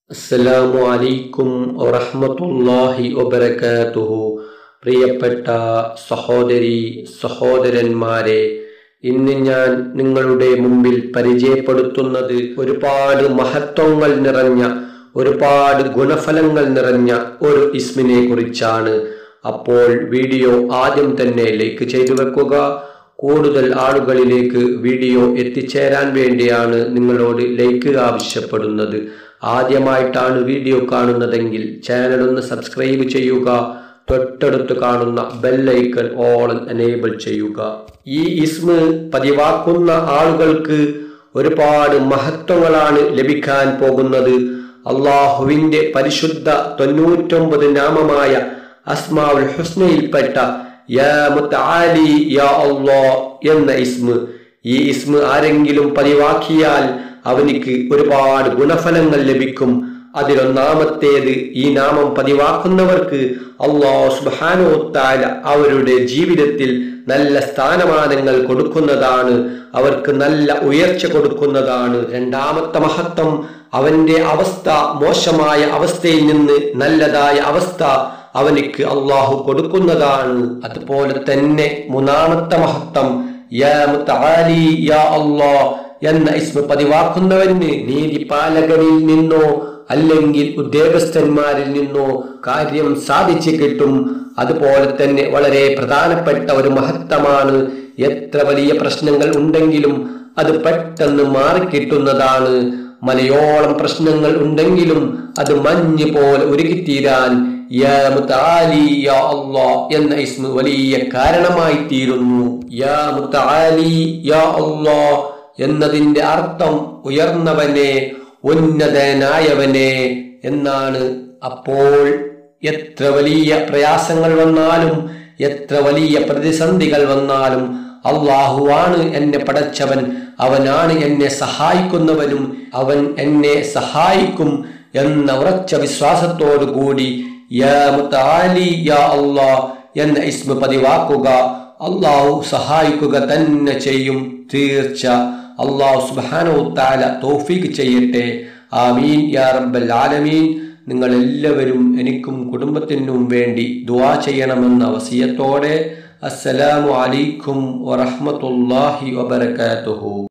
അസ്സലാമു അലൈക്കും വറഹ്മത്തുള്ളാഹി വബറകാതുഹു പ്രിയപ്പെട്ട സഹോദരി സഹോദരന്മാരെ ഇന്ന് ഞാൻ നിങ്ങളുടെ മുമ്പിൽ പരിചയപ്പെടുത്തുന്നത് ഒരുപാട് മഹത്വങ്ങൾ നിറഞ്ഞ ഒരുപാട് ഗുണഫലങ്ങൾ നിറഞ്ഞ ഒരു ഇസ്മിനെ കുറിച്ചാണ് അപ്പോൾ വീഡിയോ ആദ്യം തന്നെ ലൈക്ക് ചെയ്തു വെക്കുക കൂടുതൽ ആളുകളിലേക്ക് വീഡിയോ എത്തിച്ചേരാൻ വേണ്ടിയാണ് നിങ്ങളോട് ലൈക്ക് ആവശ്യപ്പെടുന്നത് ആദ്യമായിട്ടാണ് വീഡിയോ കാണുന്നതെങ്കിൽ ചാനൽ ഒന്ന് സബ്സ്ക്രൈബ് ചെയ്യുക തൊട്ടടുത്ത് കാണുന്ന ബെല്ലൈക്കൺ ഓൾ എനേബിൾ ചെയ്യുക ഈ ഇസ്മ് പതിവാക്കുന്ന ആളുകൾക്ക് ഒരുപാട് മഹത്വങ്ങളാണ് ലഭിക്കാൻ പോകുന്നത് അള്ളാഹുവിന്റെ പരിശുദ്ധ തൊണ്ണൂറ്റൊമ്പത് നാമമായ അസ്മാവുൽ ഹുസ്നയിൽപ്പെട്ട യാ മുത്തആലി യാ അല്ലാ എന്ന ഇസ്മ് ഈ ഇസ്മ് ആരെങ്കിലും പതിവാക്കിയാൽ അവനിക്ക് ഒരുപാട് ഗുണഫലങ്ങൾ ലഭിക്കും അതിലൊന്നാമത്തേത് ഈ നാമം പതിവാക്കുന്നവർക്ക് അള്ളാഹു സുബാനോത്താല അവരുടെ ജീവിതത്തിൽ നല്ല സ്ഥാനമാനങ്ങൾ കൊടുക്കുന്നതാണ് അവർക്ക് നല്ല ഉയർച്ച കൊടുക്കുന്നതാണ് രണ്ടാമത്തെ മഹത്വം അവന്റെ അവസ്ഥ മോശമായ അവസ്ഥയിൽ നിന്ന് നല്ലതായ അവസ്ഥ അവനിക്ക് അള്ളാഹു കൊടുക്കുന്നതാണ് അതുപോലെ തന്നെ മൂന്നാമത്തെ മഹത്വം യാ മുത്തആലി യാ അല്ലാ എന്ന ഇസ്മ പതിവാക്കുന്നവന് നീതിപാലകരിൽ നിന്നോ അല്ലെങ്കിൽ ഉദ്യോഗസ്ഥന്മാരിൽ നിന്നോ കാര്യം സാധിച്ചു കിട്ടും അതുപോലെ തന്നെ വളരെ പ്രധാനപ്പെട്ട ഒരു മഹത്വമാണ് എത്ര വലിയ പ്രശ്നങ്ങൾ ഉണ്ടെങ്കിലും അത് പെട്ടെന്ന് മാറിക്കിട്ടുന്നതാണ് മലയോളം പ്രശ്നങ്ങൾ ഉണ്ടെങ്കിലും അത് മഞ്ഞ് പോലെ ഉരുകിത്തീരാൻ യാ മുത്തആലി യാ അല്ലാ എന്ന ഇസ്മ വലിയ കാരണമായി തീരുന്നു യാ മുത്തആലി യാ അല്ലാ എന്നതിന്റെ അർത്ഥം ഉയർന്നവനെ ഉന്നതനായവനെ എന്നാണ് അപ്പോൾ എത്ര വലിയ പ്രയാസങ്ങൾ വന്നാലും എത്ര വലിയ പ്രതിസന്ധികൾ വന്നാലും അള്ളാഹുവാണ് എന്നെ പടച്ചവൻ അവനാണ് എന്നെ സഹായിക്കുന്നവനും അവൻ എന്നെ സഹായിക്കും എന്ന ഉറച്ച വിശ്വാസത്തോടു കൂടി യാ മുത്തആലി യാ അല്ലാ എന്ന ഇസ്മ പതിവാക്കുക അള്ളാഹു സഹായിക്കുക തന്നെ ചെയ്യും തീർച്ച അള്ളാഹു സുബാനോ താല തോഫീക്ക് ചെയ്യട്ടെ ആമീൻ യാ റബ്ബൽ ആലമീൻ നിങ്ങൾ എല്ലാവരും എനിക്കും കുടുംബത്തിനും വേണ്ടി ദുആ ചെയ്യണമെന്ന വസിയത്തോടെ അസ്സലാമു അലൈക്കും വറഹ്മത്തുള്ളാഹി വബറകാതുഹു